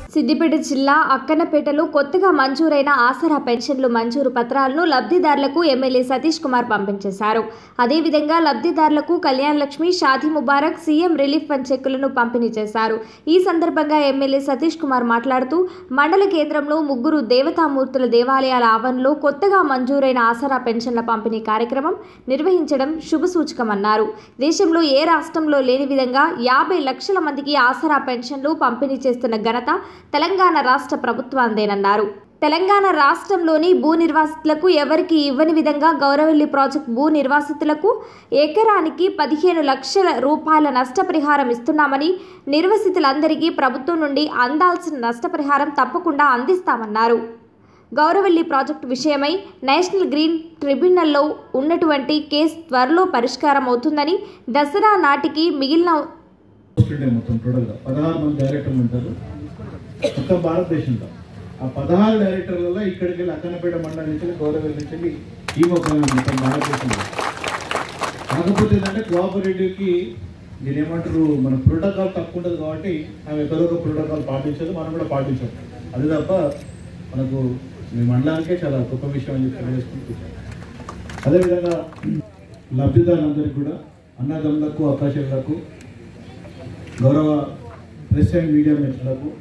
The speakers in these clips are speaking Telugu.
సిద్దిపేట జిల్లా అక్కన్నపేటలో కొత్తగా మంజూరైన ఆసరా పెన్షన్లు మంజూరు పత్రాలను లబ్ధిదారులకు ఎమ్మెల్యే సతీష్ కుమార్ పంపించేశారు అదేవిధంగా లబ్ధిదారులకు Kalyan Lakshmi Shaadi Mubarak CM relief fund చెక్కులను పంపిణీ చేశారు ఈ సందర్భంగా ఎమ్మెల్యే సతీష్ కుమార్ మాట్లాడుతూ మండల కేంద్రంలో ముగ్గురు దేవతామూర్తుల దేవాలయాల ఆవరణలో కొత్తగా మంజూరైన ఆసరా పెన్షన్ల పంపిణీ కార్యక్రమం నిర్వహించడం శుభసూచకమన్నారు దేశంలో ఏ రాష్ట్రంలో లేని విధంగా యాభై లక్షల మందికి ఆసరా పెన్షన్లు పంపిణీ చేస్తున్న ఘనత తెలంగాణ రాష్ట్ర ప్రభుత్వాందేనన్నారు తెలంగాణ రాష్ట్రంలోని భూ నిర్వాసితులకు ఎవరికి ఇవ్వని విధంగా గౌరవల్లి ప్రాజెక్ట్ భూ నిర్వాసితులకు ఎకరానికి పదిహేను లక్షల రూపాయల నష్టపరిహారం ఇస్తున్నామని నిర్వసితులందరికీ ప్రభుత్వం నుండి అందాల్సిన నష్టపరిహారం తప్పకుండా అందిస్తామన్నారు గౌరవల్లి ప్రాజెక్టు విషయమై నేషనల్ గ్రీన్ ట్రిబ్యునల్లో ఉన్నటువంటి కేసు త్వరలో పరిష్కారం అవుతుందని దసరా నాటికి మిగిలిన పోస్ట్ ఉంటాయి మొత్తం టోటల్గా పదహారు మంది డైరెక్టర్లు ఉంటారు మొత్తం భారతదేశంలో ఆ పదహారు డైరెక్టర్లలో ఇక్కడికి వెళ్ళి అక్కనపేట మండలం నుంచి గౌరవ నుంచి వెళ్ళి ఈ మొత్తం మొత్తం భారతదేశంలో కాకపోతే ఏంటంటే కోఆపరేటివ్కి దీని ఏమంటారు మన ప్రోటోకాల్ తక్కువ ఉంటుంది కాబట్టి ఆమె ఎక్కడో ఒక ప్రోటోకాల్ పాటించదు మనం కూడా పాటించాం అది తప్ప మనకు మీ మండలానికే చాలా గొప్ప విషయం అని చెప్పి తెలియజేసుకుంటున్నాం అదేవిధంగా లబ్ధిదారులందరికీ కూడా అన్నదమ్ములకు అవకాశాలకు గౌరవ ప్రెస్ అండ్ మీడియా మిత్రులకు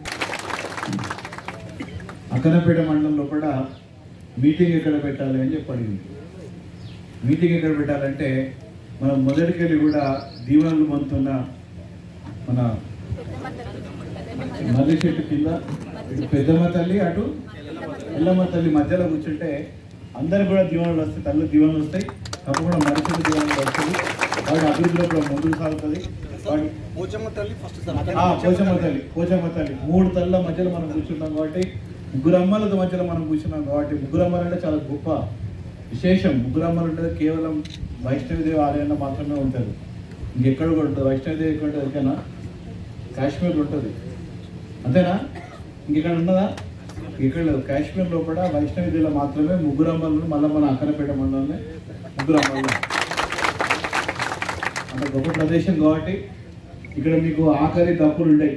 అక్కనపేట మండలంలో కూడా మీటింగ్ ఎక్కడ పెట్టాలి అని చెప్పి అడిగింది మీటింగ్ ఎక్కడ పెట్టాలంటే మనం మొదటికెళ్ళి కూడా దీవెనలు పొందుతున్న మన మర్రి చెట్టు కింద ఇటు పెద్దమ్మ తల్లి అటు ఎల్లమ్మ తల్లి మధ్యలో కూర్చుంటే అందరు కూడా దీవెనలు వస్తాయి తల్లి దీవెనలు వస్తాయి తప్పకుండా మర్రి చెట్టు దీవెనలు వస్తుంది వాడి అభివృద్ధిలో కూడా ముందుకు సాగుతుంది వాడి పోచమ్మ తల్లి ఫస్ట్ ఆ, పోచమ్మ తల్లి పోచమ్మ తల్లి మూడు తల్ల మధ్యలో మనం కూర్చున్నాం కాబట్టి ముగ్గురు అమ్మల మధ్యలో మనం కూర్చున్నాం కాబట్టి ముగ్గురు అమ్మలు అంటే చాలా గొప్ప విశేషం ముగ్గురు అమ్మలు అంటే కేవలం వైష్ణవిదేవి ఆలయంలో మాత్రమే ఉంటుంది ఇంకెక్కడ కూడా ఉంటుంది వైష్ణవిదేవి ఎక్కడ ఉంటుంది ఎక్కడైనా కాశ్మీర్లో ఉంటుంది అంతేనా ఇంకెక్కడ ఉన్నదా ఇక్కడ లేదు కాశ్మీర్లో కూడా వైష్ణవిదేవిలో మాత్రమే ముగ్గురు అమ్మలు మళ్ళీ మన అక్కనపేట మండలంలో ముగ్గురు అమ్మలు అంత గొప్ప ప్రదేశం కాబట్టి ఇక్కడ మీకు ఆఖరి దప్పులు ఉండేవి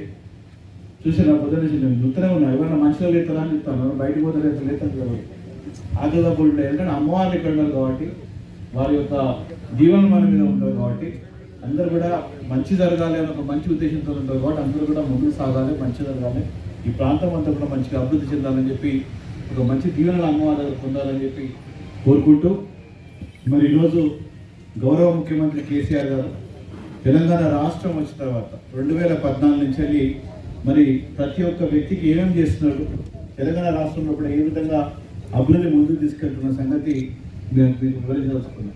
చూసిన పొద్దున నుంచి నేను చూస్తూనే ఉన్నా ఎవరైనా మనుషులు లేతారా అని చెప్తాను బయటకు పోతే లేదు లేతారు కదా ఆఖరి దప్పులు ఉంటాయి ఎందుకంటే అమ్మవాళ్ళు ఇక్కడ ఉన్నారు కాబట్టి వారి యొక్క జీవనం మన మీద ఉంటుంది కాబట్టి అందరూ కూడా మంచి జరగాలి అని ఒక మంచి ఉద్దేశంతో ఉంటారు కాబట్టి అందరూ కూడా ముందుకు సాగాలి మంచి జరగాలి ఈ ప్రాంతం అంతా కూడా మంచిగా అభివృద్ధి చెందాలని చెప్పి ఒక మంచి దీవెనలు అమ్మవారి దగ్గర పొందాలని చెప్పి కోరుకుంటూ మరి ఈరోజు గౌరవ ముఖ్యమంత్రి కేసీఆర్ గారు తెలంగాణ రాష్ట్రం వచ్చిన తర్వాత రెండు వేల పద్నాలుగు నుంచి వెళ్ళి మరి ప్రతి ఒక్క వ్యక్తికి ఏమేమి చేస్తున్నాడు తెలంగాణ రాష్ట్రంలో కూడా ఏ విధంగా అభివృద్ధి ముందుకు తీసుకెళ్తున్న సంగతి మేము మీకు వివరించదలుచుకున్నాం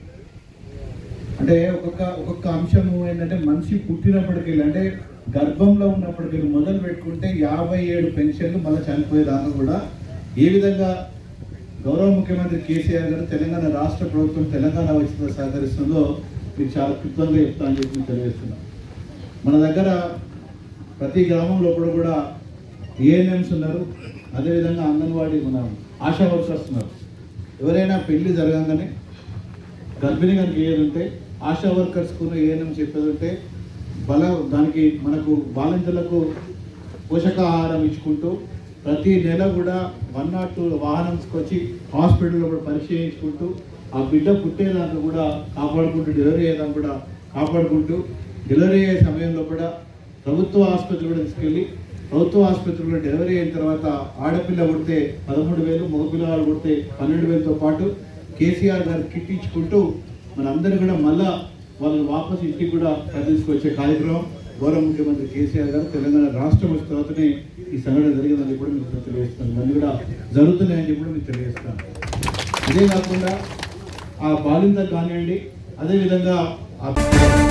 అంటే ఒక్కొక్క ఒక్కొక్క అంశం ఏంటంటే మనిషి పుట్టినప్పటికెళ్ళి అంటే గర్భంలో ఉన్నప్పటికెళ్ళి మొదలు పెట్టుకుంటే యాభై ఏడు పెన్షన్లు మళ్ళీ చనిపోయేదాకా కూడా ఏ విధంగా గౌరవ ముఖ్యమంత్రి కేసీఆర్ గారు తెలంగాణ రాష్ట్ర ప్రభుత్వం తెలంగాణ వచ్చిన సహకరిస్తుందో మీకు చాలా క్లుప్తంగా చెప్తా అని చెప్పి మీకు తెలియజేస్తున్నాం మన దగ్గర ప్రతి గ్రామంలో కూడా కూడా ఏఎన్ఎంస్ ఉన్నారు అదేవిధంగా అంగన్వాడీ మన ఆశా వర్కర్స్ ఉన్నారు ఎవరైనా పెళ్లి జరగంగానే గర్భిణి కనుక ఏది ఉంటే ఆశా వర్కర్స్కు ఏఎన్ఎం చెప్పేది ఉంటే బల దానికి మనకు బాలింతలకు పోషకాహారం ఇచ్చుకుంటూ ప్రతి నెల కూడా వన్ నాట్ టూ వాహనంకి వచ్చి హాస్పిటల్లో కూడా పరీక్ష చేయించుకుంటూ ఆ బిడ్డ పుట్టేదాకా కూడా కాపాడుకుంటూ డెలివరీ అయ్యేదాకా కూడా కాపాడుకుంటూ డెలివరీ అయ్యే సమయంలో కూడా ప్రభుత్వ ఆసుపత్రి కూడా తీసుకెళ్ళి ప్రభుత్వ ఆసుపత్రిలో డెలివరీ అయిన తర్వాత ఆడపిల్ల పుడితే పదమూడు వేలు మగపిల్లవాడు పుడితే పన్నెండు వేలతో పాటు కేసీఆర్ గారు కిట్ ఇచ్చుకుంటూ మనందరూ కూడా మళ్ళా వాళ్ళని వాపస్ ఇంటికి కూడా తీసుకొచ్చే కార్యక్రమం గౌరవ ముఖ్యమంత్రి కేసీఆర్ గారు తెలంగాణ రాష్ట్రం వచ్చిన తర్వాతనే ఈ సంఘటన జరిగిందని కూడా మీకు తెలియజేస్తాను మళ్ళీ కూడా జరుగుతున్నాయని చెప్పి కూడా మీకు తెలియజేస్తాను ఇదే కాకుండా ఆ బాలింత కానివ్వండి అదేవిధంగా ఆ